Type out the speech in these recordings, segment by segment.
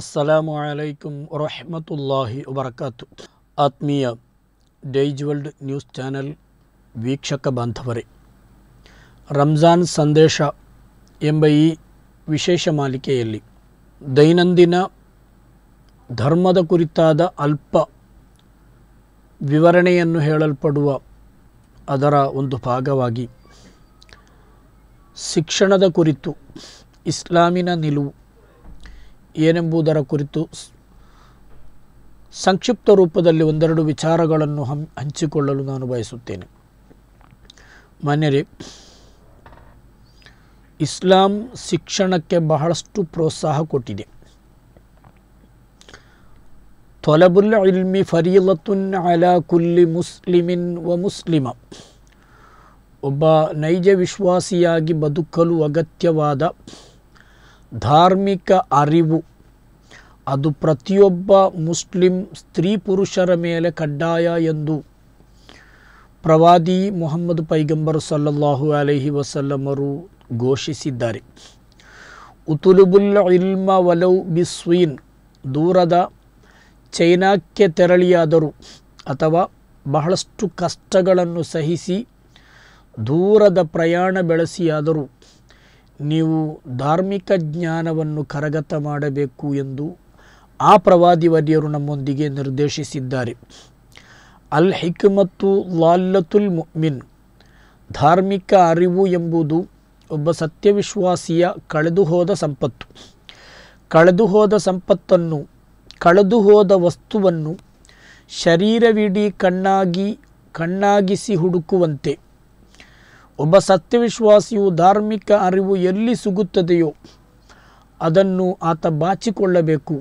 ಅಸ್ಸಲಾಮು ಅಲೈಕುಮ್ ವರಹಮತುಲ್ಲಾಹಿ ವಬರಕಾತು ಆತ್ಮೀಯ Daiji world news channel ವೀಕ್ಷಕ ಬಾಂಧವರೇ ರಂಜಾನ್ ಸಂದೇಶ ಎಂಬ ಈ ವಿಶೇಷ ಮಾಲಿಕೆಯಲ್ಲಿ ದೈನಂದಿನ ಧರ್ಮದ ಕುರಿತಾದ ಅಲ್ಪ ವಿವರಣೆಯನ್ನು ಹೇಳಲ್ಪಡುವ ಅದರ ಒಂದು ಭಾಗವಾಗಿ ಶಿಕ್ಷಣದ ಕುರಿತು ಇಸ್ಲಾಮಿನ ನಿಲುವು ಏನೆಂಬುದರ ಕುರಿತು ಸ್- ಸಂಕ್ಷಿಪ್ತ ರೂಪದಲ್ಲಿ ಒಂದೆರಡು ವಿಚಾರಗಳನ್ನು ಹಂ ಹಂಚಿಕೊಳ್ಳಲು ನಾನು ಬಯಸುತ್ತೇನೆ ಮಾನ್ಯರೇ ಇಸ್ಲಾಂ ಶಿಕ್ಷಣಕ್ಕೆ ಬಹಳಷ್ಟು ಪ್ರೋತ್ಸಾಹ ಕೊಟ್ಟಿದೆ ತೊಲಬುಲ್ ಇಲ್ಮಿ ಫರೀಲತುನ್ ಅಲಾ ಕುಲ್ಲಿ ಮುಸ್ಲಿಮಿನ್ ವ ಮುಸ್ಲಿಮ ಒಬ್ಬ ನೈಜ ವಿಶ್ವಾಸಿಯಾಗಿ ಬದುಕಲು ಅಗತ್ಯವಾದ ಧಾರ್ಮಿಕ ಅರಿವು ಅದು ಪ್ರತಿಯೊಬ್ಬ ಮುಸ್ಲಿಂ ಸ್ತ್ರೀ ಪುರುಷರ ಮೇಲೆ ಕಡ್ಡಾಯ ಎಂದು ಪ್ರವಾದಿ ಮುಹಮ್ಮದ್ ಪೈಗಂಬರ್ ಸಲ್ಲಲ್ಲಾಹು ಅಲೈಹಿ ವಸಲ್ಲಮರು ಘೋಷಿಸಿದ್ದಾರೆ ಉತುಲುಬುಲ್ ಇಲ್ಮ ವಲೌ ಬಿಸ್ವೀನ್ ದೂರದ ಚೈನಾಕ್ಕೆ ತೆರಳಿಯಾದರೂ ಅಥವಾ ಬಹಳಷ್ಟು ಕಷ್ಟಗಳನ್ನು ಸಹಿಸಿ ದೂರದ ಪ್ರಯಾಣ ಬೆಳೆಸಿಯಾದರೂ ನೀವು ಧಾರ್ಮಿಕ ಜ್ಞಾನವನ್ನು ಕರಗತ ಮಾಡಬೇಕು ಎಂದು ಆ ಪ್ರವಾದಿವರ್ಯರು ನಮ್ಮೊಂದಿಗೆ ನಿರ್ದೇಶಿಸಿದ್ದಾರೆ ಅಲ್ ಹಿಕ್ಮತ್ತು ಲಾಲ್ಲತುಲ್ ಮುಮಿನ್ ಧಾರ್ಮಿಕ ಅರಿವು ಎಂಬುದು ಒಬ್ಬ ಸತ್ಯವಿಶ್ವಾಸಿಯ ಕಳೆದು ಹೋದ ಸಂಪತ್ತು ಕಳೆದು ಹೋದ ಸಂಪತ್ತನ್ನು ಕಳೆದು ಹೋದ ವಸ್ತುವನ್ನು ಶರೀರವಿಡೀ ಕಣ್ಣಾಗಿ ಕಣ್ಣಾಗಿಸಿ ಹುಡುಕುವಂತೆ ಒಬ್ಬ ಸತ್ಯವಿಶ್ವಾಸಿಯು ಧಾರ್ಮಿಕ ಅರಿವು ಎಲ್ಲಿ ಸಿಗುತ್ತದೆಯೋ ಅದನ್ನು ಆತ ಬಾಚಿಕೊಳ್ಳಬೇಕು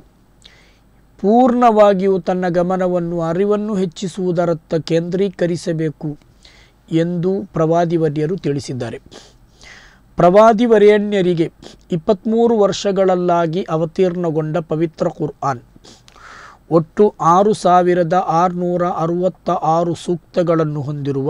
ಪೂರ್ಣವಾಗಿಯೂ ತನ್ನ ಗಮನವನ್ನು ಅರಿವನ್ನು ಹೆಚ್ಚಿಸುವುದರತ್ತ ಕೇಂದ್ರೀಕರಿಸಬೇಕು ಎಂದು ಪ್ರವಾದಿವರ್ಯರು ತಿಳಿಸಿದ್ದಾರೆ ಪ್ರವಾದಿವರೇಣ್ಯರಿಗೆ ಇಪ್ಪತ್ತ್ಮೂರು ವರ್ಷಗಳಲ್ಲಾಗಿ ಅವತೀರ್ಣಗೊಂಡ ಪವಿತ್ರ ಕುರ್ಆನ್ ಒಟ್ಟು ಆರು ಸಾವಿರದ ಆರುನೂರ ಅರುವತ್ತ ಆರು ಸೂಕ್ತಗಳನ್ನು ಹೊಂದಿರುವ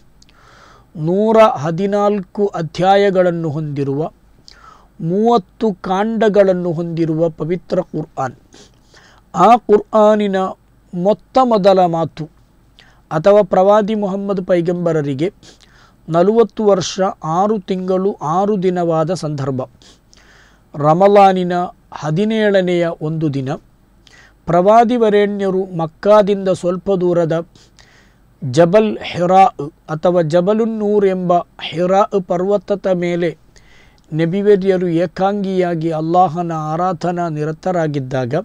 ನೂರ ಹದಿನಾಲ್ಕು ಅಧ್ಯಾಯಗಳನ್ನು ಹೊಂದಿರುವ ಮೂವತ್ತು ಕಾಂಡಗಳನ್ನು ಹೊಂದಿರುವ ಪವಿತ್ರ ಕುರ್ಆನ್ ಆ ಕುರ್ಆನಿನ ಮೊತ್ತ ಮೊದಲ ಮಾತು ಅಥವಾ ಪ್ರವಾದಿ ಮುಹಮ್ಮದ್ ಪೈಗಂಬರರಿಗೆ ನಲವತ್ತು ವರ್ಷ ಆರು ತಿಂಗಳು ಆರು ದಿನವಾದ ಸಂದರ್ಭ ರಮಲಾನಿನ ಹದಿನೇಳನೆಯ ಒಂದು ದಿನ ಪ್ರವಾದಿವರೇಣ್ಯರು ಮಕ್ಕಾದಿಂದ ಸ್ವಲ್ಪ ದೂರದ ಜಬಲ್ ಹೆರಾ ಅಥವಾ ಜಬಲುನ್ನೂರ್ ಎಂಬ ಹೆರಾ ಪರ್ವತದ ಮೇಲೆ ನಬಿವೆರ್ಯರು ಏಕಾಂಗಿಯಾಗಿ ಅಲ್ಲಾಹನ ಆರಾಧನಾ ನಿರತರಾಗಿದ್ದಾಗ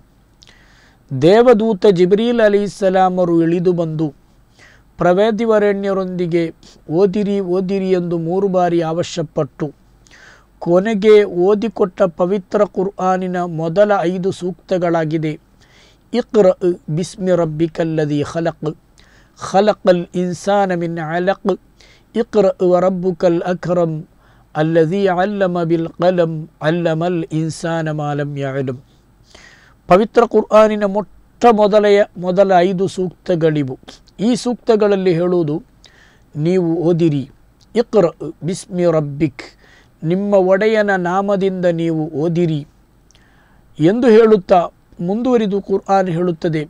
ದೇವದೂತ ಜಿಬ್ರೀಲ್ ಅಲಿಸಲಾಮರು ಇಳಿದು ಬಂದು ಪ್ರವೇದಿವರೇಣ್ಯರೊಂದಿಗೆ ಓದಿರಿ ಓದಿರಿ ಎಂದು ಮೂರು ಬಾರಿ ಅವಶ್ಯಪಟ್ಟು ಕೊನೆಗೆ ಓದಿಕೊಟ್ಟ ಪವಿತ್ರ ಕುರ್ಆನಿನ ಮೊದಲ ಐದು ಸೂಕ್ತಗಳಾಗಿದೆ ಇಕ್ರ ಬಿಸ್ಮಿ ರಬ್ಬಿಕಲ್ಲದಿ ಖಲಕ್ ಖಲಕಲ್ ಇನ್ಸಾನ ಮಿನ್ ಅಲಕ್ ಇಕ್ರ ವರಬ್ಬುಕಲ್ ಅಕ್ರಮ್ ಅಲ್ಲದಿ ಅಲ್ಲಮ ಬಿಲ್ ಕಲಂ ಅಲ್ಲಮಲ್ ಇನ್ಸಾನ ಮಾಲಂ ಯಅಲಂ ಪವಿತ್ರ ಕುರ್ಆನಿನ ಮೊಟ್ಟ ಮೊದಲೆಯ ಮೊದಲ ಐದು ಸೂಕ್ತಗಳಿವು ಈ ಸೂಕ್ತಗಳಲ್ಲಿ ಹೇಳುವುದು ನೀವು ಓದಿರಿ ಇಕ್ರ ಬಿಸ್ಮಿ ರಬ್ಬಿಕ್ ನಿಮ್ಮ ಒಡೆಯನ ನಾಮದಿಂದ ನೀವು ಓದಿರಿ ಎಂದು ಹೇಳುತ್ತಾ ಮುಂದುವರಿದು ಕುರ್ಆನ್ ಹೇಳುತ್ತದೆ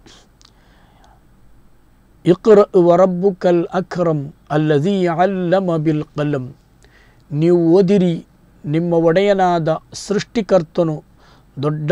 ಇಕ್ರ ವರಬ್ಬುಕಲ್ ಅಕ್ರಮ್ ಅಲ್ಲದಿ ಅಲ್ಲಮ ಬಿಲ್ ಕಲಂ ನೀವು ಓದಿರಿ ನಿಮ್ಮ ಒಡೆಯನಾದ ಸೃಷ್ಟಿಕರ್ತನು ದೊಡ್ಡ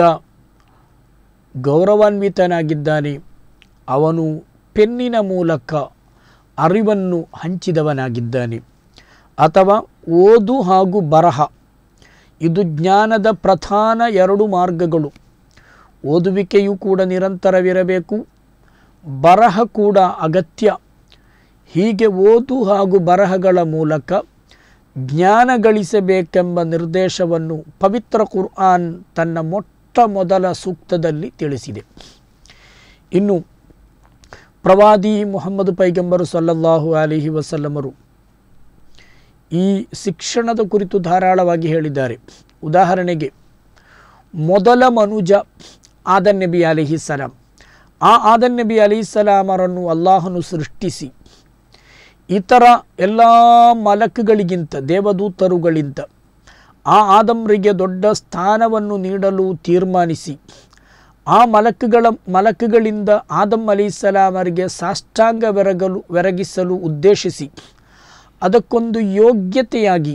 ಗೌರವಾನ್ವಿತನಾಗಿದ್ದಾನೆ ಅವನು ಪೆನ್ನಿನ ಮೂಲಕ ಅರಿವನ್ನು ಹಂಚಿದವನಾಗಿದ್ದಾನೆ ಅಥವಾ ಓದು ಹಾಗೂ ಬರಹ ಇದು ಜ್ಞಾನದ ಪ್ರಧಾನ ಎರಡು ಮಾರ್ಗಗಳು ಓದುವಿಕೆಯೂ ಕೂಡ ನಿರಂತರವಿರಬೇಕು ಬರಹ ಕೂಡ ಅಗತ್ಯ ಹೀಗೆ ಓದು ಹಾಗೂ ಬರಹಗಳ ಮೂಲಕ ಜ್ಞಾನ ಗಳಿಸಬೇಕೆಂಬ ನಿರ್ದೇಶವನ್ನು ಪವಿತ್ರ ಕುರ್ಆನ್ ತನ್ನ ಮೊಟ್ಟ ಮೊದಲ ಸೂಕ್ತದಲ್ಲಿ ತಿಳಿಸಿದೆ ಇನ್ನು ಪ್ರವಾದಿ ಮುಹಮ್ಮದ್ ಪೈಗಂಬರು ಸಲ್ಲಲ್ಲಾಹು ಅಲಿಹಿ ವಸಲ್ಲಮರು ಈ ಶಿಕ್ಷಣದ ಕುರಿತು ಧಾರಾಳವಾಗಿ ಹೇಳಿದ್ದಾರೆ ಉದಾಹರಣೆಗೆ ಮೊದಲ ಮನುಜ ಆದನ್ ನಬಿ ಅಲಿಹಿ ಸಲಾಂ ಆ ಆದನ್ ನಬಿ ಅಲಿ ಸಲಾಮರನ್ನು ಅಲ್ಲಾಹನು ಸೃಷ್ಟಿಸಿ ಇತರ ಎಲ್ಲ ಮಲಕ್ಗಳಿಗಿಂತ ದೇವದೂತರುಗಳಿಂತ ಆ ಆದಮ್ರಿಗೆ ದೊಡ್ಡ ಸ್ಥಾನವನ್ನು ನೀಡಲು ತೀರ್ಮಾನಿಸಿ ಆ ಮಲಕುಗಳ ಮಲಕುಗಳಿಂದ ಆದಮ್ ಅಲಿಸಲಾಮರಿಗೆ ಸಾಷ್ಟಾಂಗ ಬೆರಗಲು ಬೆರಗಿಸಲು ಉದ್ದೇಶಿಸಿ ಅದಕ್ಕೊಂದು ಯೋಗ್ಯತೆಯಾಗಿ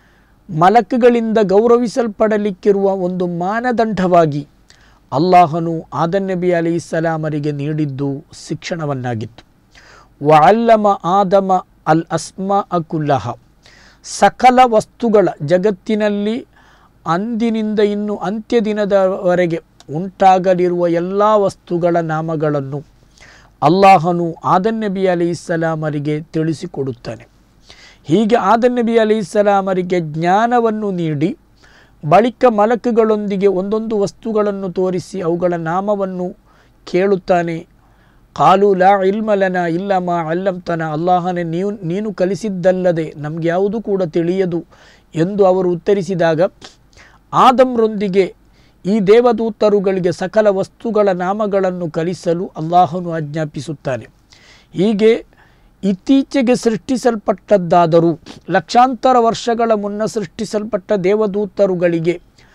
ಮಲಕುಗಳಿಂದ ಗೌರವಿಸಲ್ಪಡಲಿಕ್ಕಿರುವ ಒಂದು ಮಾನದಂಡವಾಗಿ ಅಲ್ಲಾಹನು ಆದನ್ ನಬಿ ಅಲಿ ಇಸಲಾಮರಿಗೆ ನೀಡಿದ್ದು ಶಿಕ್ಷಣವನ್ನಾಗಿತ್ತು ವಅಲ್ಲಮ ಆದಮ ಅಲ್ ಅಸ್ಮಾ ಅಕುಲ್ಲಹ ಸಕಲ ವಸ್ತುಗಳ ಜಗತ್ತಿನಲ್ಲಿ ಅಂದಿನಿಂದ ಇನ್ನು ಅಂತ್ಯ ದಿನದವರೆಗೆ ಉಂಟಾಗಲಿರುವ ಎಲ್ಲ ವಸ್ತುಗಳ ನಾಮಗಳನ್ನು ಅಲ್ಲಾಹನು ಆದನ್ ನಬಿ ಅಲಿ ಇಸಲಾಮರಿಗೆ ತಿಳಿಸಿಕೊಡುತ್ತಾನೆ ಹೀಗೆ ಆದನ್ ನಬಿ ಅಲಿ ಇಸಲಾಮರಿಗೆ ಜ್ಞಾನವನ್ನು ನೀಡಿ ಬಳಿಕ ಮಲಕುಗಳೊಂದಿಗೆ ಒಂದೊಂದು ವಸ್ತುಗಳನ್ನು ತೋರಿಸಿ ಅವುಗಳ ನಾಮವನ್ನು ಕೇಳುತ್ತಾನೆ ಕಾಲು ಲಾ ಇಲ್ಮಲನ ಇಲ್ಲ ಮಾ ಅಲ್ಲಂತನ ಅಲ್ಲಾಹನೇ ನೀವು ನೀನು ಕಲಿಸಿದ್ದಲ್ಲದೆ ನಮಗೆ ಯಾವುದು ಕೂಡ ತಿಳಿಯದು ಎಂದು ಅವರು ಉತ್ತರಿಸಿದಾಗ ಆದಮ್ರೊಂದಿಗೆ ಈ ದೇವದೂತರುಗಳಿಗೆ ಸಕಲ ವಸ್ತುಗಳ ನಾಮಗಳನ್ನು ಕಲಿಸಲು ಅಲ್ಲಾಹನು ಆಜ್ಞಾಪಿಸುತ್ತಾನೆ ಹೀಗೆ ಇತ್ತೀಚೆಗೆ ಸೃಷ್ಟಿಸಲ್ಪಟ್ಟದ್ದಾದರೂ ಲಕ್ಷಾಂತರ ವರ್ಷಗಳ ಮುನ್ನ ಸೃಷ್ಟಿಸಲ್ಪಟ್ಟ ದೇವದೂತರುಗಳಿಗೆ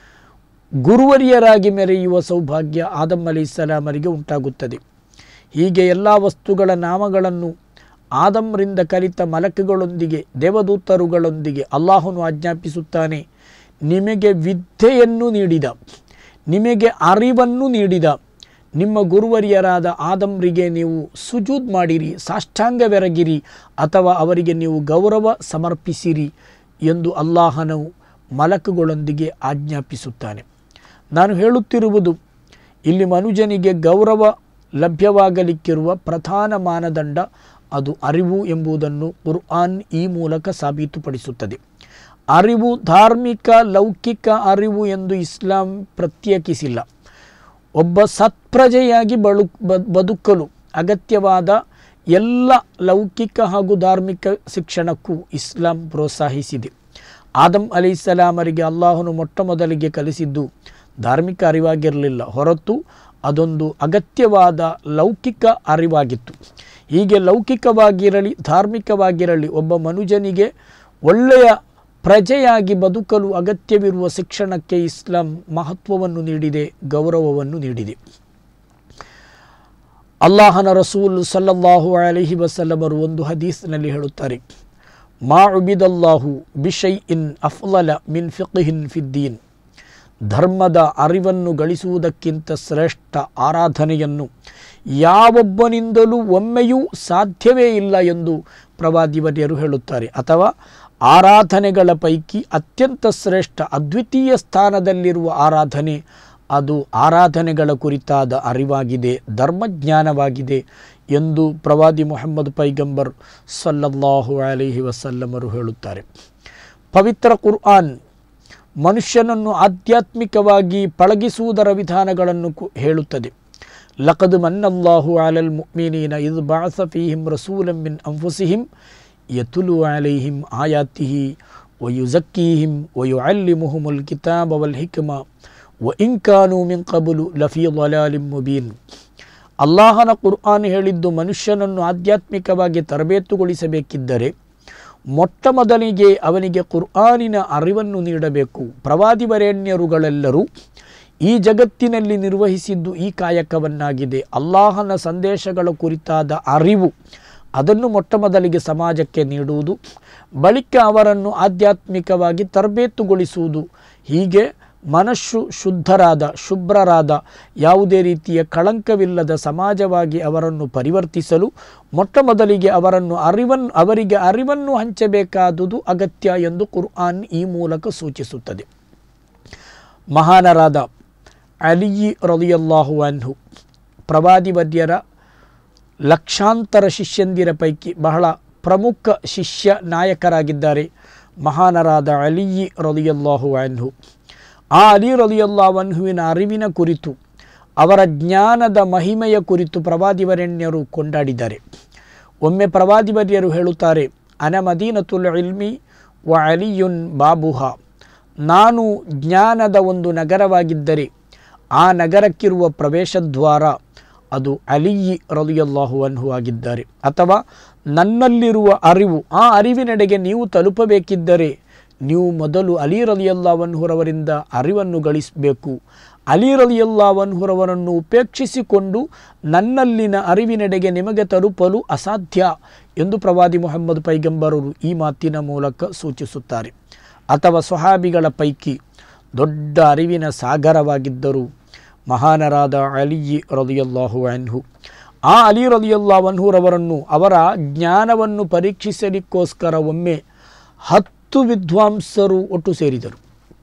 ಗುರುವರಿಯರಾಗಿ ಮೆರೆಯುವ ಸೌಭಾಗ್ಯ ಆದಮ್ ಅಲಿ ಇಸಲಾಮರಿಗೆ ಉಂಟಾಗುತ್ತದೆ ಹೀಗೆ ಎಲ್ಲ ವಸ್ತುಗಳ ನಾಮಗಳನ್ನು ಆದಮ್ರಿಂದ ಕಲಿತ ಮಲಕುಗಳೊಂದಿಗೆ ದೇವದೂತರುಗಳೊಂದಿಗೆ ಅಲ್ಲಾಹನು ಆಜ್ಞಾಪಿಸುತ್ತಾನೆ ನಿಮಗೆ ವಿದ್ಯೆಯನ್ನು ನೀಡಿದ ನಿಮಗೆ ಅರಿವನ್ನು ನೀಡಿದ ನಿಮ್ಮ ಗುರುವರಿಯರಾದ ಆದಮ್ರಿಗೆ ನೀವು ಸುಜೂದ್ ಮಾಡಿರಿ ಸಾಷ್ಟಾಂಗವೆರಗಿರಿ ಅಥವಾ ಅವರಿಗೆ ನೀವು ಗೌರವ ಸಮರ್ಪಿಸಿರಿ ಎಂದು ಅಲ್ಲಾಹನು ಮಲಕುಗಳೊಂದಿಗೆ ಆಜ್ಞಾಪಿಸುತ್ತಾನೆ ನಾನು ಹೇಳುತ್ತಿರುವುದು ಇಲ್ಲಿ ಮನುಜನಿಗೆ ಗೌರವ ಲಭ್ಯವಾಗಲಿಕ್ಕಿರುವ ಪ್ರಧಾನ ಮಾನದಂಡ ಅದು ಅರಿವು ಎಂಬುದನ್ನು ಕುರ್ಆನ್ ಈ ಮೂಲಕ ಸಾಬೀತುಪಡಿಸುತ್ತದೆ ಅರಿವು ಧಾರ್ಮಿಕ ಲೌಕಿಕ ಅರಿವು ಎಂದು ಇಸ್ಲಾಂ ಪ್ರತ್ಯೇಕಿಸಿಲ್ಲ ಒಬ್ಬ ಸತ್ಪ್ರಜೆಯಾಗಿ ಬಳು ಬ- ಬದುಕಲು ಅಗತ್ಯವಾದ ಎಲ್ಲ ಲೌಕಿಕ ಹಾಗೂ ಧಾರ್ಮಿಕ ಶಿಕ್ಷಣಕ್ಕೂ ಇಸ್ಲಾಂ ಪ್ರೋತ್ಸಾಹಿಸಿದೆ ಆದಮ್ ಅಲಿಸಲಾಮರಿಗೆ ಅಲ್ಲಾಹನು ಮೊಟ್ಟ ಮೊದಲಿಗೆ ಕಲಿಸಿದ್ದು ಧಾರ್ಮಿಕ ಅರಿವಾಗಿರಲಿಲ್ಲ ಹೊರತು ಅದೊಂದು ಅಗತ್ಯವಾದ ಲೌಕಿಕ ಅರಿವಾಗಿತ್ತು ಹೀಗೆ ಲೌಕಿಕವಾಗಿರಲಿ ಧಾರ್ಮಿಕವಾಗಿರಲಿ ಒಬ್ಬ ಮನುಜನಿಗೆ ಒಳ್ಳೆಯ ಪ್ರಜೆಯಾಗಿ ಬದುಕಲು ಅಗತ್ಯವಿರುವ ಶಿಕ್ಷಣಕ್ಕೆ ಇಸ್ಲಾಂ ಮಹತ್ವವನ್ನು ನೀಡಿದೆ ಗೌರವವನ್ನು ನೀಡಿದೆ ಅಲ್ಲಾಹನ ರಸೂಲ್ ಸಲ್ಲಲ್ಲಾಹು ಅಲೈಹಿ ವಸಲ್ಲಮರು ಒಂದು ಹದೀಸ್ನಲ್ಲಿ ಹೇಳುತ್ತಾರೆ ಮಾ ಉಬಿದಲ್ಲಾಹು ಬಿಷೈ ಇನ್ ಅಫ್ಲಲ ಮಿನ್ ಫಿಕ್ಹಿನ್ ಫಿದ್ದೀನ್ ಧರ್ಮದ ಅರಿವನ್ನು ಗಳಿಸುವುದಕ್ಕಿಂತ ಶ್ರೇಷ್ಠ ಆರಾಧನೆಯನ್ನು ಯಾವೊಬ್ಬನಿಂದಲೂ ಒಮ್ಮೆಯೂ ಸಾಧ್ಯವೇ ಇಲ್ಲ ಎಂದು ಪ್ರವಾದಿವರ್ಯರು ಹೇಳುತ್ತಾರೆ ಅಥವಾ ಆರಾಧನೆಗಳ ಪೈಕಿ ಅತ್ಯಂತ ಶ್ರೇಷ್ಠ ಅದ್ವಿತೀಯ ಸ್ಥಾನದಲ್ಲಿರುವ ಆರಾಧನೆ ಅದು ಆರಾಧನೆಗಳ ಕುರಿತಾದ ಅರಿವಾಗಿದೆ ಧರ್ಮಜ್ಞಾನವಾಗಿದೆ ಎಂದು ಪ್ರವಾದಿ ಮೊಹಮ್ಮದ್ ಪೈಗಂಬರ್ ಸಲ್ಲಲ್ಲಾಹು ಅಲೈಹಿ ವಸಲ್ಲಮರು ಹೇಳುತ್ತಾರೆ ಪವಿತ್ರ ಕುರ್ಆನ್ ಮನುಷ್ಯನನ್ನು ಆಧ್ಯಾತ್ಮಿಕವಾಗಿ ಪಳಗಿಸುವುದರ ವಿಧಾನಗಳನ್ನು ಕು- ಹೇಳುತ್ತದೆ ಲಕದ್ ಮನ್ನಲ್ಲಾಹು ಅಲಲ್ ಮುಕ್ಮಿನೀನ ಇದು ಬಾಸ ಫೀಹಿಂ ರಸೂಲಂ ಮಿನ್ ಅಂಫುಸಿಹಿಂ ಯತುಲು ಅಲೈಹಿಂ ಆಯಾತಿಹಿ ವಯುಜಕ್ಕೀಹಿಂ ವಯುಅಲ್ಲಿಮುಹುಮುಲ್ ಕಿತಾಬ ವಲ್ ಹಿಕ್ಮ ವ ಇಂಕಾನು ಮಿನ್ ಕಬುಲು ಲಫಿ ضلال ಮುಬೀನ್ ಅಲ್ಲಾಹನ ಕುರ್ಆನ್ ಹೇಳಿದ್ದು ಮನುಷ್ಯನನ್ನು ಆಧ್ಯಾತ್ಮಿಕವಾಗಿ ತರಬೇತುಗೊಳಿಸಬೇಕಿದ್ದರೆ ಮೊಟ್ಟ ಮೊದಲಿಗೆ ಅವನಿಗೆ ಕುರ್ಆನಿನ ಅರಿವನ್ನು ನೀಡಬೇಕು ಪ್ರವಾದಿವರೇಣ್ಯರುಗಳೆಲ್ಲರೂ ಈ ಜಗತ್ತಿನಲ್ಲಿ ನಿರ್ವಹಿಸಿದ್ದು ಈ ಕಾಯಕವನ್ನಾಗಿದೆ ಅಲ್ಲಾಹನ ಸಂದೇಶಗಳ ಕುರಿತಾದ ಅರಿವು ಅದನ್ನು ಮೊಟ್ಟ ಮೊದಲಿಗೆ ಸಮಾಜಕ್ಕೆ ನೀಡುವುದು ಬಳಿಕ ಅವರನ್ನು ಆಧ್ಯಾತ್ಮಿಕವಾಗಿ ತರಬೇತುಗೊಳಿಸುವುದು ಹೀಗೆ ಮನಸ್ಸು ಶುದ್ಧರಾದ ಶುಭ್ರರಾದ ಯಾವುದೇ ರೀತಿಯ ಕಳಂಕವಿಲ್ಲದ ಸಮಾಜವಾಗಿ ಅವರನ್ನು ಪರಿವರ್ತಿಸಲು ಮೊಟ್ಟ ಮೊದಲಿಗೆ ಅವರನ್ನು ಅರಿವನ್ನು ಅವರಿಗೆ ಅರಿವನ್ನು ಹಂಚಬೇಕಾದುದು ಅಗತ್ಯ ಎಂದು ಕುರ್ಆನ್ ಈ ಮೂಲಕ ಸೂಚಿಸುತ್ತದೆ ಮಹಾನರಾದ ಅಲಿಯಿ ರಲಿಯಲ್ಲಾಹು ಅನ್ಹು ಪ್ರವಾದಿವರ್ಯರ ಲಕ್ಷಾಂತರ ಶಿಷ್ಯಂದಿರ ಪೈಕಿ ಬಹಳ ಪ್ರಮುಖ ಶಿಷ್ಯ ನಾಯಕರಾಗಿದ್ದಾರೆ ಮಹಾನರಾದ ಅಲಿಯಿ ರಲಿಯಲ್ಲಾಹು ಅನ್ಹು ಆ ಅಲಿ ರಲಿಯಲ್ಲಾವನ್ಹುವಿನ ಅರಿವಿನ ಕುರಿತು ಅವರ ಜ್ಞಾನದ ಮಹಿಮೆಯ ಕುರಿತು ಪ್ರವಾದಿವರೆಣ್ಯರು ಕೊಂಡಾಡಿದ್ದಾರೆ ಒಮ್ಮೆ ಪ್ರವಾದಿವರ್ಯರು ಹೇಳುತ್ತಾರೆ ಅನ ಮದೀನತುಲ್ ಇಲ್ಮಿ ವ ಅಲಿಯುನ್ ಬಾಬುಹ ನಾನು ಜ್ಞಾನದ ಒಂದು ನಗರವಾಗಿದ್ದರೆ ಆ ನಗರಕ್ಕಿರುವ ಪ್ರವೇಶದ್ವಾರ ಅದು ಅಲಿಯಿ ರಲಿಯಲ್ಲಾಹು ಅನ್ಹು ಆಗಿದ್ದಾರೆ ಅಥವಾ ನನ್ನಲ್ಲಿರುವ ಅರಿವು ಆ ಅರಿವಿನೆಡೆಗೆ ನೀವು ತಲುಪಬೇಕಿದ್ದರೆ ನೀವು ಮೊದಲು ಅಲಿ ರಲಿಯಲ್ಲಾವನ್ಹುರವರಿಂದ ಅರಿವನ್ನು ಗಳಿಸಬೇಕು ಅಲಿ ರಲಿಯಲ್ಲಾವನ್ಹುರವರನ್ನು ಉಪೇಕ್ಷಿಸಿಕೊಂಡು ನನ್ನಲ್ಲಿನ ಅರಿವಿನೆಡೆಗೆ ನಿಮಗೆ ತಲುಪಲು ಅಸಾಧ್ಯ ಎಂದು ಪ್ರವಾದಿ ಮೊಹಮ್ಮದ್ ಪೈಗಂಬರರು ಈ ಮಾತಿನ ಮೂಲಕ ಸೂಚಿಸುತ್ತಾರೆ ಅಥವಾ ಸ್ವಹಾಬಿಗಳ ಪೈಕಿ ದೊಡ್ಡ ಅರಿವಿನ ಸಾಗರವಾಗಿದ್ದರು ಮಹಾನರಾದ ಅಲಿ ರಲಿಯಲ್ಲಾಹು ಅನ್ಹು ಆ ಅಲಿ ರಲಿಯಲ್ಲಾವನ್ಹುರವರನ್ನು ಅವರ ಜ್ಞಾನವನ್ನು ಪರೀಕ್ಷಿಸಲಿಕ್ಕೋಸ್ಕರ ಒಮ್ಮೆ ಹತ್ತು ವಿದ್ವಾಂಸರು ಒಟ್ಟು ಸೇರಿದರು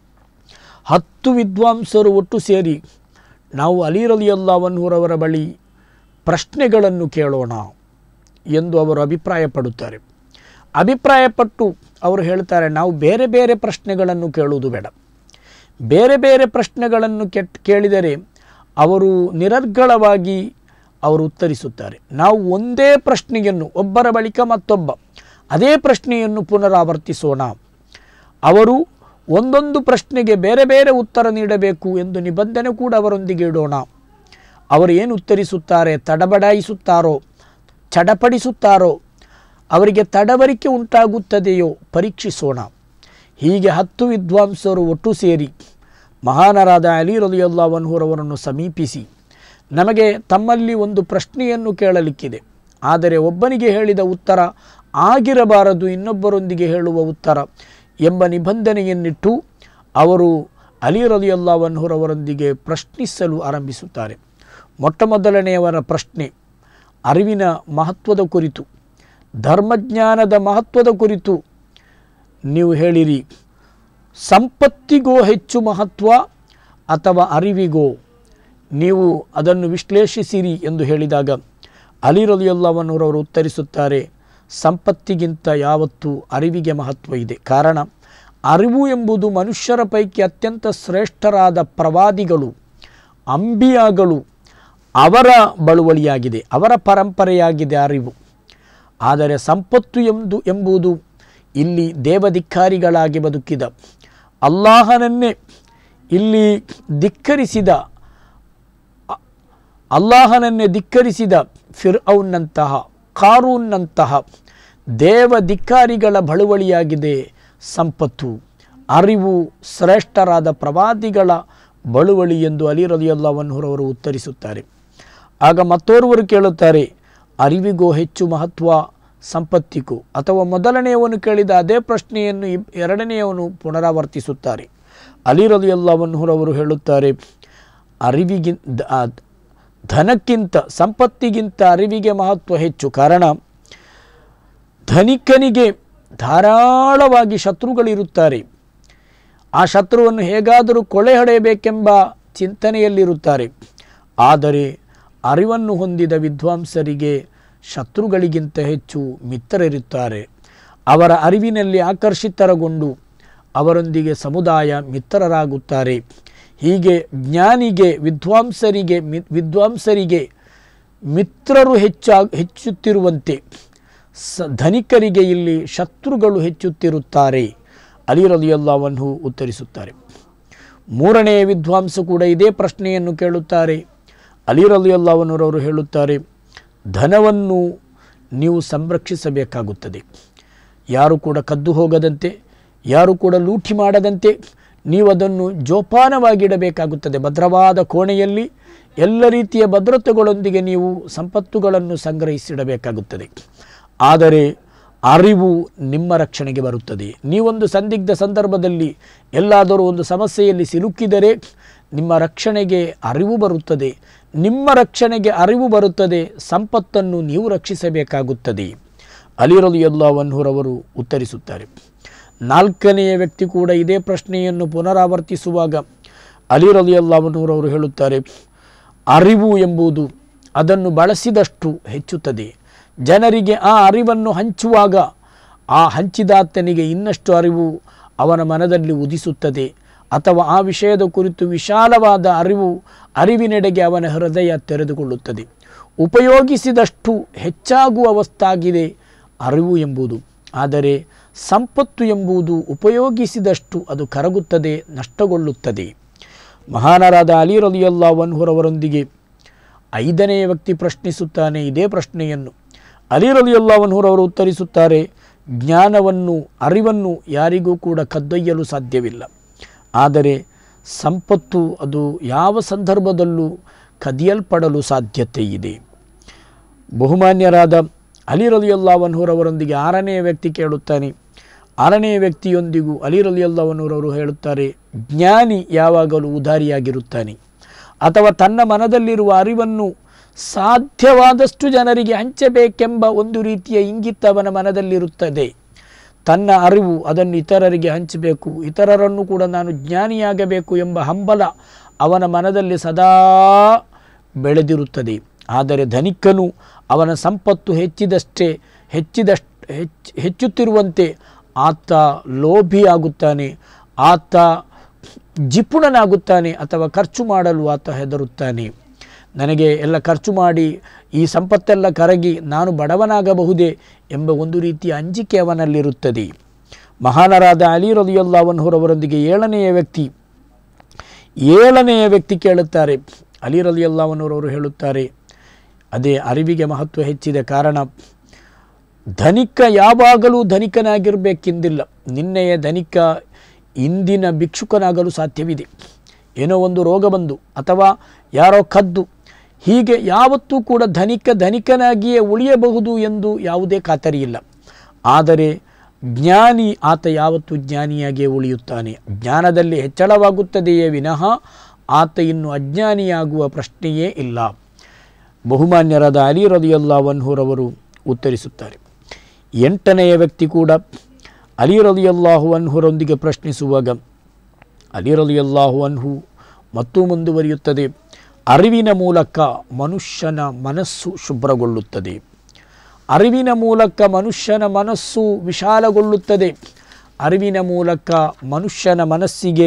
ಹತ್ತು ವಿದ್ವಾಂಸರು ಒಟ್ಟು ಸೇರಿ ನಾವು ಅಲಿ ರಲಿಯಲ್ಲಾವನ್ಹುರವರ ಬಳಿ ಪ್ರಶ್ನೆಗಳನ್ನು ಕೇಳೋಣ ಎಂದು ಅವರು ಅಭಿಪ್ರಾಯಪಡುತ್ತಾರೆ ಅಭಿಪ್ರಾಯಪಟ್ಟು ಅವರು ಹೇಳ್ತಾರೆ ನಾವು ಬೇರೆ ಬೇರೆ ಪ್ರಶ್ನೆಗಳನ್ನು ಕೇಳುವುದು ಬೇಡ ಬೇರೆ ಬೇರೆ ಪ್ರಶ್ನೆಗಳನ್ನು ಕೆಟ್ ಕೇಳಿದರೆ ಅವರು ನಿರರ್ಗಳವಾಗಿ ಅವರು ಉತ್ತರಿಸುತ್ತಾರೆ ನಾವು ಒಂದೇ ಪ್ರಶ್ನೆಯನ್ನು ಒಬ್ಬರ ಬಳಿಕ ಮತ್ತೊಬ್ಬ ಅದೇ ಪ್ರಶ್ನೆಯನ್ನು ಪುನರಾವರ್ತಿಸೋಣ ಅವರು ಒಂದೊಂದು ಪ್ರಶ್ನೆಗೆ ಬೇರೆ ಬೇರೆ ಉತ್ತರ ನೀಡಬೇಕು ಎಂದು ನಿಬಂಧನೆ ಕೂಡ ಅವರೊಂದಿಗೆ ಇಡೋಣ ಅವರು ಏನು ಉತ್ತರಿಸುತ್ತಾರೆ ತಡಬಡಾಯಿಸುತ್ತಾರೋ ಚಡಪಡಿಸುತ್ತಾರೋ ಅವರಿಗೆ ತಡವರಿಕೆ ಉಂಟಾಗುತ್ತದೆಯೋ ಪರೀಕ್ಷಿಸೋಣ ಹೀಗೆ ಹತ್ತು ವಿದ್ವಾಂಸರು ಒಟ್ಟು ಸೇರಿ ಮಹಾನರಾದ ಅಲಿ ರಲಿಯಲ್ಲಾವನ್ಹೂರವರನ್ನು ಸಮೀಪಿಸಿ ನಮಗೆ ತಮ್ಮಲ್ಲಿ ಒಂದು ಪ್ರಶ್ನೆಯನ್ನು ಕೇಳಲಿಕ್ಕಿದೆ ಆದರೆ ಒಬ್ಬನಿಗೆ ಹೇಳಿದ ಉತ್ತರ ಆಗಿರಬಾರದು ಇನ್ನೊಬ್ಬರೊಂದಿಗೆ ಹೇಳುವ ಉತ್ತರ ಎಂಬ ನಿಬಂಧನೆಯನ್ನಿಟ್ಟು ಅವರು ಅಲಿ ರಲಿಯಲ್ಲಾವನ್ಹೂರವರೊಂದಿಗೆ ಪ್ರಶ್ನಿಸಲು ಆರಂಭಿಸುತ್ತಾರೆ ಮೊಟ್ಟ ಮೊದಲನೆಯವರ ಪ್ರಶ್ನೆ ಅರಿವಿನ ಮಹತ್ವದ ಕುರಿತು ಧರ್ಮಜ್ಞಾನದ ಮಹತ್ವದ ಕುರಿತು ನೀವು ಹೇಳಿರಿ ಸಂಪತ್ತಿಗೋ ಹೆಚ್ಚು ಮಹತ್ವ ಅಥವಾ ಅರಿವಿಗೋ ನೀವು ಅದನ್ನು ವಿಶ್ಲೇಷಿಸಿರಿ ಎಂದು ಹೇಳಿದಾಗ ಅಲಿ ರಲಿಯಲ್ಲವನ್ನೂರವರು ಉತ್ತರಿಸುತ್ತಾರೆ ಸಂಪತ್ತಿಗಿಂತ ಯಾವತ್ತೂ ಅರಿವಿಗೆ ಮಹತ್ವ ಇದೆ ಕಾರಣ ಅರಿವು ಎಂಬುದು ಮನುಷ್ಯರ ಪೈಕಿ ಅತ್ಯಂತ ಶ್ರೇಷ್ಠರಾದ ಪ್ರವಾದಿಗಳು ಅಂಬಿಯಾಗಳು ಅವರ ಬಳುವಳಿಯಾಗಿದೆ ಅವರ ಪರಂಪರೆಯಾಗಿದೆ ಅರಿವು ಆದರೆ ಸಂಪತ್ತು ಎಂದು ಎಂಬುದು ಇಲ್ಲಿ ದೇವಧಿಕ್ಕಾರಿಗಳಾಗಿ ಬದುಕಿದ ಅಲ್ಲಾಹನನ್ನೇ ಇಲ್ಲಿ ಧಿಕ್ಕರಿಸಿದ ಅಲ್ಲಾಹನನ್ನೇ ಧಿಕ್ಕರಿಸಿದ ಫಿರ್ಔನ್ನಂತಹ ಕಾರೂನ್ನಂತಹ ದೇವಧಿಕ್ಕಾರಿಗಳ ಬಳುವಳಿಯಾಗಿದೆ ಸಂಪತ್ತು ಅರಿವು ಶ್ರೇಷ್ಠರಾದ ಪ್ರವಾದಿಗಳ ಬಳುವಳಿ ಎಂದು ಅಲಿ ರಲಿಯಲ್ಲವನ್ಹುರವರು ಉತ್ತರಿಸುತ್ತಾರೆ ಆಗ ಮತ್ತೋರ್ವರು ಕೇಳುತ್ತಾರೆ ಅರಿವಿಗೋ ಹೆಚ್ಚು ಮಹತ್ವ ಸಂಪತ್ತಿಗೂ ಅಥವಾ ಮೊದಲನೆಯವನು ಕೇಳಿದ ಅದೇ ಪ್ರಶ್ನೆಯನ್ನು ಇಬ್ ಎರಡನೆಯವನು ಪುನರಾವರ್ತಿಸುತ್ತಾರೆ ಅಲಿ ರಲಿಯಲ್ಲವನ್ಹುರವರು ಹೇಳುತ್ತಾರೆ ಅರಿವಿಗಿಂತ ಧನಕ್ಕಿಂತ ಸಂಪತ್ತಿಗಿಂತ ಅರಿವಿಗೆ ಮಹತ್ವ ಹೆಚ್ಚು ಕಾರಣ ಧನಿಕನಿಗೆ ಧಾರಾಳವಾಗಿ ಶತ್ರುಗಳಿರುತ್ತಾರೆ ಆ ಶತ್ರುವನ್ನು ಹೇಗಾದರೂ ಕೊಳೆ ಹೊಡೆಯಬೇಕೆಂಬ ಚಿಂತನೆಯಲ್ಲಿರುತ್ತಾರೆ ಆದರೆ ಅರಿವನ್ನು ಹೊಂದಿದ ವಿದ್ವಾಂಸರಿಗೆ ಶತ್ರುಗಳಿಗಿಂತ ಹೆಚ್ಚು ಮಿತ್ರರಿರುತ್ತಾರೆ ಅವರ ಅರಿವಿನಲ್ಲಿ ಆಕರ್ಷಿತರಗೊಂಡು ಅವರೊಂದಿಗೆ ಸಮುದಾಯ ಮಿತ್ರರಾಗುತ್ತಾರೆ ಹೀಗೆ ಜ್ಞಾನಿಗೆ ವಿದ್ವಾಂಸರಿಗೆ ಮಿ ವಿದ್ವಾಂಸರಿಗೆ ಮಿತ್ರರು ಹೆಚ್ಚಾ ಹೆಚ್ಚುತ್ತಿರುವಂತೆ ಸ ಧನಿಕರಿಗೆ ಇಲ್ಲಿ ಶತ್ರುಗಳು ಹೆಚ್ಚುತ್ತಿರುತ್ತಾರೆ ಅಲಿ ರಲಿಯಲ್ಲಾವನ್ನು ಉತ್ತರಿಸುತ್ತಾರೆ ಮೂರನೆಯ ವಿದ್ವಾಂಸ ಕೂಡ ಇದೇ ಪ್ರಶ್ನೆಯನ್ನು ಕೇಳುತ್ತಾರೆ ಅಲಿ ರಲಿಯಲ್ಲಾವನರವರು ಹೇಳುತ್ತಾರೆ ಧನವನ್ನು ನೀವು ಸಂರಕ್ಷಿಸಬೇಕಾಗುತ್ತದೆ ಯಾರು ಕೂಡ ಕದ್ದು ಹೋಗದಂತೆ ಯಾರು ಕೂಡ ಲೂಟಿ ಮಾಡದಂತೆ ನೀವು ಅದನ್ನು ಜೋಪಾನವಾಗಿಡಬೇಕಾಗುತ್ತದೆ ಭದ್ರವಾದ ಕೋಣೆಯಲ್ಲಿ ಎಲ್ಲ ರೀತಿಯ ಭದ್ರತೆಗಳೊಂದಿಗೆ ನೀವು ಸಂಪತ್ತುಗಳನ್ನು ಸಂಗ್ರಹಿಸಿಡಬೇಕಾಗುತ್ತದೆ ಆದರೆ ಅರಿವು ನಿಮ್ಮ ರಕ್ಷಣೆಗೆ ಬರುತ್ತದೆ ನೀವೊಂದು ಸಂದಿಗ್ಧ ಸಂದರ್ಭದಲ್ಲಿ ಎಲ್ಲಾದರೂ ಒಂದು ಸಮಸ್ಯೆಯಲ್ಲಿ ಸಿಲುಕಿದರೆ ನಿಮ್ಮ ರಕ್ಷಣೆಗೆ ಅರಿವು ಬರುತ್ತದೆ ನಿಮ್ಮ ರಕ್ಷಣೆಗೆ ಅರಿವು ಬರುತ್ತದೆ ಸಂಪತ್ತನ್ನು ನೀವು ರಕ್ಷಿಸಬೇಕಾಗುತ್ತದೆ ಅಲಿರಲು ಎಲ್ಲವನ್ಹುರವರು ಉತ್ತರಿಸುತ್ತಾರೆ ನಾಲ್ಕನೆಯ ವ್ಯಕ್ತಿ ಕೂಡ ಇದೇ ಪ್ರಶ್ನೆಯನ್ನು ಪುನರಾವರ್ತಿಸುವಾಗ ಅಲಿರಲಿ ಅಲ್ಲಾವನೂರವರು ಹೇಳುತ್ತಾರೆ ಅರಿವು ಎಂಬುದು ಅದನ್ನು ಬಳಸಿದಷ್ಟು ಹೆಚ್ಚುತ್ತದೆ ಜನರಿಗೆ ಆ ಅರಿವನ್ನು ಹಂಚುವಾಗ ಆ ಹಂಚಿದಾತನಿಗೆ ಇನ್ನಷ್ಟು ಅರಿವು ಅವನ ಮನದಲ್ಲಿ ಉದಿಸುತ್ತದೆ ಅಥವಾ ಆ ವಿಷಯದ ಕುರಿತು ವಿಶಾಲವಾದ ಅರಿವು ಅರಿವಿನೆಡೆಗೆ ಅವನ ಹೃದಯ ತೆರೆದುಕೊಳ್ಳುತ್ತದೆ ಉಪಯೋಗಿಸಿದಷ್ಟು ಹೆಚ್ಚಾಗುವ ವಸ್ತಾಗಿದೆ ಅರಿವು ಎಂಬುದು ಆದರೆ ಸಂಪತ್ತು ಎಂಬುದು ಉಪಯೋಗಿಸಿದಷ್ಟು ಅದು ಕರಗುತ್ತದೆ ನಷ್ಟಗೊಳ್ಳುತ್ತದೆ ಮಹಾನರಾದ ಅಲಿ ರಲಿಯಲ್ಲಾ ವನ್ಹುರವರೊಂದಿಗೆ ಐದನೆಯ ವ್ಯಕ್ತಿ ಪ್ರಶ್ನಿಸುತ್ತಾನೆ ಇದೇ ಪ್ರಶ್ನೆಯನ್ನು ಅಲಿ ರಲಿಯಲ್ಲಾ ವನ್ಹುರವರು ಉತ್ತರಿಸುತ್ತಾರೆ ಜ್ಞಾನವನ್ನು ಅರಿವನ್ನು ಯಾರಿಗೂ ಕೂಡ ಕದ್ದೊಯ್ಯಲು ಸಾಧ್ಯವಿಲ್ಲ ಆದರೆ ಸಂಪತ್ತು ಅದು ಯಾವ ಸಂದರ್ಭದಲ್ಲೂ ಕದಿಯಲ್ಪಡಲು ಸಾಧ್ಯತೆ ಇದೆ ಬಹುಮಾನ್ಯರಾದ ಅಲಿ ರಲಿಯಲ್ಲಾವನ್ಹೂರವರೊಂದಿಗೆ ಆರನೆಯ ವ್ಯಕ್ತಿ ಕೇಳುತ್ತಾನೆ ಆರನೆಯ ವ್ಯಕ್ತಿಯೊಂದಿಗೂ ಅಲಿ ರಲಿಯಲ್ಲಾವನ್ಹೂರವರು ಹೇಳುತ್ತಾರೆ ಜ್ಞಾನಿ ಯಾವಾಗಲೂ ಉದಾರಿಯಾಗಿರುತ್ತಾನೆ ಅಥವಾ ತನ್ನ ಮನದಲ್ಲಿರುವ ಅರಿವನ್ನು ಸಾಧ್ಯವಾದಷ್ಟು ಜನರಿಗೆ ಹಂಚಬೇಕೆಂಬ ಒಂದು ರೀತಿಯ ಇಂಗಿತ ಅವನ ಮನದಲ್ಲಿರುತ್ತದೆ ತನ್ನ ಅರಿವು ಅದನ್ನು ಇತರರಿಗೆ ಹಂಚಬೇಕು ಇತರರನ್ನು ಕೂಡ ನಾನು ಜ್ಞಾನಿಯಾಗಬೇಕು ಎಂಬ ಹಂಬಲ ಅವನ ಮನದಲ್ಲಿ ಸದಾ ಬೆಳೆದಿರುತ್ತದೆ ಆದರೆ ಧನಿಕನು ಅವನ ಸಂಪತ್ತು ಹೆಚ್ಚಿದಷ್ಟೇ ಹೆಚ್ಚಿದಷ್ಟು ಹೆಚ್ಚು ಹೆಚ್ಚುತ್ತಿರುವಂತೆ ಆತ ಲೋಭಿಯಾಗುತ್ತಾನೆ ಆತ ಜಿಪುಣನಾಗುತ್ತಾನೆ ಅಥವಾ ಖರ್ಚು ಮಾಡಲು ಆತ ಹೆದರುತ್ತಾನೆ ನನಗೆ ಎಲ್ಲ ಖರ್ಚು ಮಾಡಿ ಈ ಸಂಪತ್ತೆಲ್ಲ ಕರಗಿ ನಾನು ಬಡವನಾಗಬಹುದೇ ಎಂಬ ಒಂದು ರೀತಿಯ ಅಂಜಿಕೆ ಅವನಲ್ಲಿರುತ್ತದೆ ಮಹಾನರಾದ ಅಲಿ ರಲಿಯಲ್ಲಾವನ್ಹೂರವರೊಂದಿಗೆ ಏಳನೆಯ ವ್ಯಕ್ತಿ ಏಳನೆಯ ವ್ಯಕ್ತಿ ಕೇಳುತ್ತಾರೆ ಅಲಿ ರಲಿಯಲ್ಲಾವನ್ಹೂರವರು ಹೇಳುತ್ತಾರೆ ಅದೇ ಅರಿವಿಗೆ ಮಹತ್ವ ಹೆಚ್ಚಿದ ಕಾರಣ ಧನಿಕ ಯಾವಾಗಲೂ ಧನಿಕನಾಗಿರಬೇಕೆಂದಿಲ್ಲ ನಿನ್ನೆಯ ಧನಿಕ ಇಂದಿನ ಭಿಕ್ಷುಕನಾಗಲು ಸಾಧ್ಯವಿದೆ ಏನೋ ಒಂದು ರೋಗ ಬಂದು ಅಥವಾ ಯಾರೋ ಕದ್ದು ಹೀಗೆ ಯಾವತ್ತೂ ಕೂಡ ಧನಿಕ ಧನಿಕನಾಗಿಯೇ ಉಳಿಯಬಹುದು ಎಂದು ಯಾವುದೇ ಖಾತರಿ ಇಲ್ಲ ಆದರೆ ಜ್ಞಾನಿ ಆತ ಯಾವತ್ತೂ ಜ್ಞಾನಿಯಾಗಿಯೇ ಉಳಿಯುತ್ತಾನೆ ಜ್ಞಾನದಲ್ಲಿ ಹೆಚ್ಚಳವಾಗುತ್ತದೆಯೇ ವಿನಃ ಆತ ಇನ್ನು ಅಜ್ಞಾನಿಯಾಗುವ ಪ್ರಶ್ನೆಯೇ ಇಲ್ಲ ಬಹುಮಾನ್ಯರಾದ ಅಲಿ ರದಿಯಲ್ಲಾವನ್ಹೂರವರು ಉತ್ತರಿಸುತ್ತಾರೆ ಎಂಟನೆಯ ವ್ಯಕ್ತಿ ಕೂಡ ಅಲಿ ರದಿಯಲ್ಲಾಹು ಅನ್ಹುರೊಂದಿಗೆ ಪ್ರಶ್ನಿಸುವಾಗ ಅಲಿ ರಲಿಯಲ್ಲಾಹು ಅನ್ಹು ಮತ್ತು ಮುಂದುವರಿಯುತ್ತದೆ ಅರಿವಿನ ಮೂಲಕ ಮನುಷ್ಯನ ಮನಸ್ಸು ಶುಭ್ರಗೊಳ್ಳುತ್ತದೆ ಅರಿವಿನ ಮೂಲಕ ಮನುಷ್ಯನ ಮನಸ್ಸು ವಿಶಾಲಗೊಳ್ಳುತ್ತದೆ ಅರಿವಿನ ಮೂಲಕ ಮನುಷ್ಯನ ಮನಸ್ಸಿಗೆ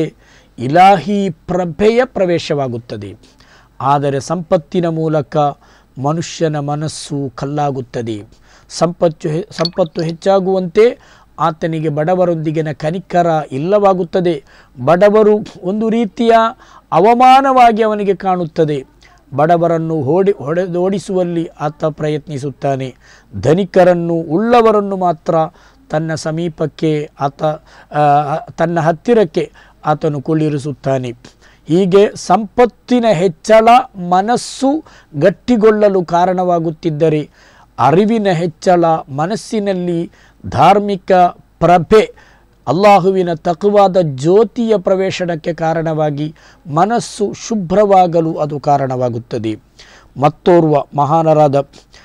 ಇಲಾಹಿ ಪ್ರಭೆಯ ಪ್ರವೇಶವಾಗುತ್ತದೆ ಆದರೆ ಸಂಪತ್ತಿನ ಮೂಲಕ ಮನುಷ್ಯನ ಮನಸ್ಸು ಕಲ್ಲಾಗುತ್ತದೆ ಸಂಪತ್ತು ಹೆ- ಸಂಪತ್ತು ಹೆಚ್ಚಾಗುವಂತೆ ಆತನಿಗೆ ಬಡವರೊಂದಿಗಿನ ಕನಿಕರ ಇಲ್ಲವಾಗುತ್ತದೆ ಬಡವರು ಒಂದು ರೀತಿಯ ಅವಮಾನವಾಗಿ ಅವನಿಗೆ ಕಾಣುತ್ತದೆ ಬಡವರನ್ನು ಓಡಿ ಹೊಡೆದೋಡಿಸುವಲ್ಲಿ ಆತ ಪ್ರಯತ್ನಿಸುತ್ತಾನೆ ಧನಿಕರನ್ನು ಉಳ್ಳವರನ್ನು ಮಾತ್ರ ತನ್ನ ಸಮೀಪಕ್ಕೆ ಆತ ಆ, ತನ್ನ ಹತ್ತಿರಕ್ಕೆ ಆತನು ಕುಳ್ಳಿರಿಸುತ್ತಾನೆ ಹೀಗೆ ಸಂಪತ್ತಿನ ಹೆಚ್ಚಳ ಮನಸ್ಸು ಗಟ್ಟಿಗೊಳ್ಳಲು ಕಾರಣವಾಗುತ್ತಿದ್ದರೆ ಅರಿವಿನ ಹೆಚ್ಚಳ ಮನಸ್ಸಿನಲ್ಲಿ ಧಾರ್ಮಿಕ ಪ್ರಭೆ ಅಲ್ಲಾಹುವಿನ ತಕವಾದ ಜ್ಯೋತಿಯ ಪ್ರವೇಶನಕ್ಕೆ ಕಾರಣವಾಗಿ ಮನಸ್ಸು ಶುಭ್ರವಾಗಲು ಅದು ಕಾರಣವಾಗುತ್ತದೆ ಮತ್ತೋರ್ವ ಮಹಾನರಾದ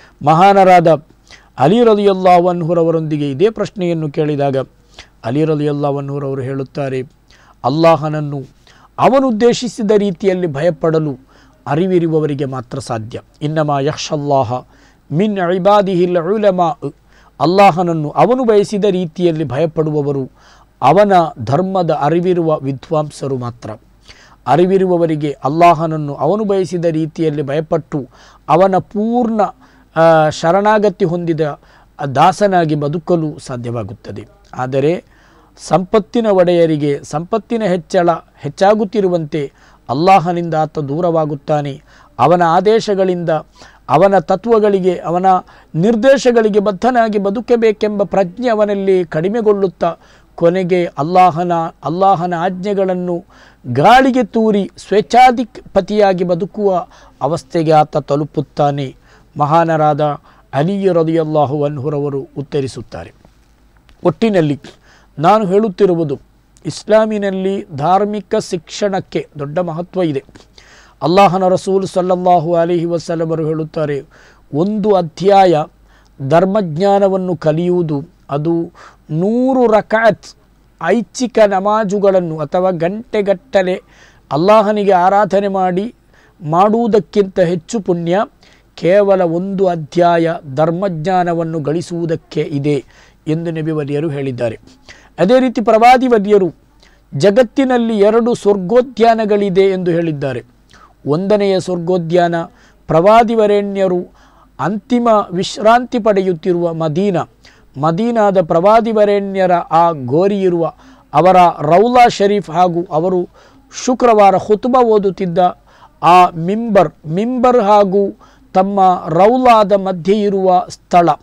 ಮಹಾನರಾದ ಅಲಿ ರಲಿಯಲ್ಲಾವನ್ಹುರವರೊಂದಿಗೆ ಇದೇ ಪ್ರಶ್ನೆಯನ್ನು ಕೇಳಿದಾಗ ಅಲಿ ರಲಿಯಲ್ಲಾವನ್ಹುರವರು ಹೇಳುತ್ತಾರೆ ಅಲ್ಲಾಹನನ್ನು ಅವನುದ್ದೇಶಿಸಿದ ರೀತಿಯಲ್ಲಿ ಭಯಪಡಲು ಅರಿವಿರುವವರಿಗೆ ಮಾತ್ರ ಸಾಧ್ಯ ಇನ್ನಮ ಯಕ್ಷಲ್ಲಾಹ ಮಿನ್ ಇಬಾದಿಹಿಲ್ ಉಲಮಾ ಅಲ್ಲಾಹನನ್ನು ಅವನು ಬಯಸಿದ ರೀತಿಯಲ್ಲಿ ಭಯಪಡುವವರು ಅವನ ಧರ್ಮದ ಅರಿವಿರುವ ವಿದ್ವಾಂಸರು ಮಾತ್ರ ಅರಿವಿರುವವರಿಗೆ ಅಲ್ಲಾಹನನ್ನು ಅವನು ಬಯಸಿದ ರೀತಿಯಲ್ಲಿ ಭಯಪಟ್ಟು ಅವನ ಪೂರ್ಣ ಆ, ಶರಣಾಗತಿ ಹೊಂದಿದ ದಾಸನಾಗಿ ಬದುಕಲು ಸಾಧ್ಯವಾಗುತ್ತದೆ ಆದರೆ ಸಂಪತ್ತಿನ ಒಡೆಯರಿಗೆ ಸಂಪತ್ತಿನ ಹೆಚ್ಚಳ ಹೆಚ್ಚಾಗುತ್ತಿರುವಂತೆ ಅಲ್ಲಾಹನಿಂದ ಆತ ದೂರವಾಗುತ್ತಾನೆ ಅವನ ಆದೇಶಗಳಿಂದ ಅವನ ತತ್ವಗಳಿಗೆ ಅವನ ನಿರ್ದೇಶಗಳಿಗೆ ಬದ್ಧನಾಗಿ ಬದುಕಬೇಕೆಂಬ ಪ್ರಜ್ಞೆ ಅವನಲ್ಲಿ ಕಡಿಮೆಗೊಳ್ಳುತ್ತಾ ಕೊನೆಗೆ ಅಲ್ಲಾಹನ ಅಲ್ಲಾಹನ ಆಜ್ಞೆಗಳನ್ನು ಗಾಳಿಗೆ ತೂರಿ ಸ್ವೇಚ್ಛಾಧಿಪತಿಯಾಗಿ ಬದುಕುವ ಅವಸ್ಥೆಗೆ ಆತ ತಲುಪುತ್ತಾನೆ ಮಹಾನರಾದ ಅಲಿ ರದಿಯಲ್ಲಾಹು ಅನ್ಹುರವರು ಉತ್ತರಿಸುತ್ತಾರೆ ಒಟ್ಟಿನಲ್ಲಿ ನಾನು ಹೇಳುತ್ತಿರುವುದು ಇಸ್ಲಾಮಿನಲ್ಲಿ ಧಾರ್ಮಿಕ ಶಿಕ್ಷಣಕ್ಕೆ ದೊಡ್ಡ ಮಹತ್ವ ಇದೆ ಅಲ್ಲಾಹನ ರಸೂಲ್ ಸಲ್ಲಲ್ಲಾಹು ಅಲಿಹಿ ವಸಲ್ಲಮರು ಹೇಳುತ್ತಾರೆ ಒಂದು ಅಧ್ಯಾಯ ಧರ್ಮಜ್ಞಾನವನ್ನು ಕಲಿಯುವುದು ಅದು ನೂರು ರಕಾತ್ ಐಚ್ಛಿಕ ನಮಾಜುಗಳನ್ನು ಅಥವಾ ಗಂಟೆಗಟ್ಟಲೆ ಅಲ್ಲಾಹನಿಗೆ ಆರಾಧನೆ ಮಾಡಿ ಮಾಡುವುದಕ್ಕಿಂತ ಹೆಚ್ಚು ಪುಣ್ಯ ಕೇವಲ ಒಂದು ಅಧ್ಯಾಯ ಧರ್ಮಜ್ಞಾನವನ್ನು ಗಳಿಸುವುದಕ್ಕೆ ಇದೆ ಎಂದು ನಬಿ ವಲಿಯರು ಹೇಳಿದ್ದಾರೆ ಅದೇ ರೀತಿ ಪ್ರವಾದಿ ವಲಿಯರು ಜಗತ್ತಿನಲ್ಲಿ ಎರಡು ಸ್ವರ್ಗೋದ್ಯಾನಗಳಿದೆ ಎಂದು ಹೇಳಿದ್ದಾರೆ ಒಂದನೆಯ ಸ್ವರ್ಗೋದ್ಯಾನ ಪ್ರವಾದಿವರೇಣ್ಯರು ಅಂತಿಮ ವಿಶ್ರಾಂತಿ ಪಡೆಯುತ್ತಿರುವ ಮದೀನಾ ಮದೀನಾದ ಪ್ರವಾದಿವರೇಣ್ಯರ ಆ ಗೋರಿಯಿರುವ ಅವರ ರೌಲಾ ಶರೀಫ್ ಹಾಗೂ ಅವರು ಶುಕ್ರವಾರ ಹುತುಬ ಓದುತ್ತಿದ್ದ ಆ ಮಿಂಬರ್ ಮಿಂಬರ್ ಹಾಗೂ ತಮ್ಮ ರೌಲಾದ ಮಧ್ಯೆ ಇರುವ ಸ್ಥಳ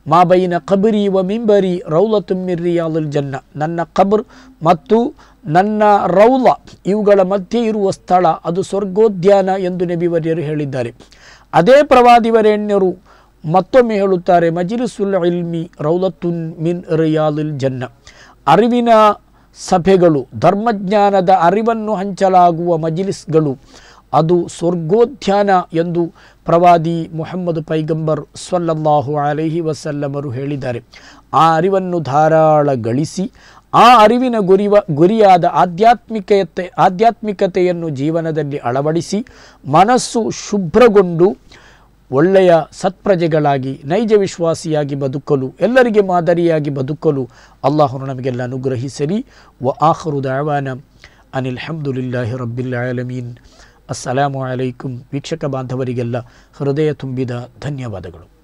ಮಾ ಬೈನ ಕಬರಿ ವ ಮಿಂಬರಿ ರೌಲ ತುಮ್ಮಿರಿಯಾಲುಲ್ ಜನ್ನ ನನ್ನ ಕಬರ್ ಮತ್ತು ನನ್ನ ರೌಲ ಇವುಗಳ ಮಧ್ಯೆ ಇರುವ ಸ್ಥಳ ಅದು ಸ್ವರ್ಗೋದ್ಯಾನ ಎಂದು ನಬಿವರ್ಯರು ಹೇಳಿದ್ದಾರೆ ಅದೇ ಪ್ರವಾದಿವರೇಣ್ಯರು ಮತ್ತೊಮ್ಮೆ ಹೇಳುತ್ತಾರೆ ಮಜಿಲಿಸುಲ್ ಇಲ್ಮಿ ರೌಲತುನ್ ಮಿನ್ ರಿಯಾಲುಲ್ ಜನ್ನ ಅರಿವಿನ ಸಭೆಗಳು ಧರ್ಮಜ್ಞಾನದ ಅರಿವನ್ನು ಹಂಚಲಾಗುವ ಮಜಿಲಿಸ್ಗಳು ಅದು ಸ್ವರ್ಗೋದ್ಯಾನ ಎಂದು ಪ್ರವಾದಿ ಮುಹಮ್ಮದ್ ಪೈಗಂಬರ್ ಸ್ವಲ್ಲಲ್ಲಾಹು ಅಲೈಹಿ ವಸಲ್ಲಮರು ಹೇಳಿದ್ದಾರೆ ಆ ಅರಿವನ್ನು ಧಾರಾಳ ಗಳಿಸಿ ಆ ಅರಿವಿನ ಗುರಿವ ಗುರಿಯಾದ ಆಧ್ಯಾತ್ಮಿಕತೆ ಆಧ್ಯಾತ್ಮಿಕತೆಯನ್ನು ಜೀವನದಲ್ಲಿ ಅಳವಡಿಸಿ ಮನಸ್ಸು ಶುಭ್ರಗೊಂಡು ಒಳ್ಳೆಯ ಸತ್ಪ್ರಜೆಗಳಾಗಿ ನೈಜ ವಿಶ್ವಾಸಿಯಾಗಿ ಬದುಕಲು ಎಲ್ಲರಿಗೆ ಮಾದರಿಯಾಗಿ ಬದುಕಲು ಅಲ್ಲಾಹನು ನಮಗೆಲ್ಲ ಅನುಗ್ರಹಿಸಲಿ ವ ಆಖರು ದಾವಾನ ಅನಿಲ್ ಹಮ್ದುಲಿಲ್ಲಾಹಿ ರಬ್ಬಿಲ್ ಆಲಮೀನ್ ಅಸ್ಸಲಾಮು ಅಲೈಕುಂ ವೀಕ್ಷಕ ಬಾಂಧವರಿಗೆಲ್ಲ ಹೃದಯ ತುಂಬಿದ ಧನ್ಯವಾದಗಳು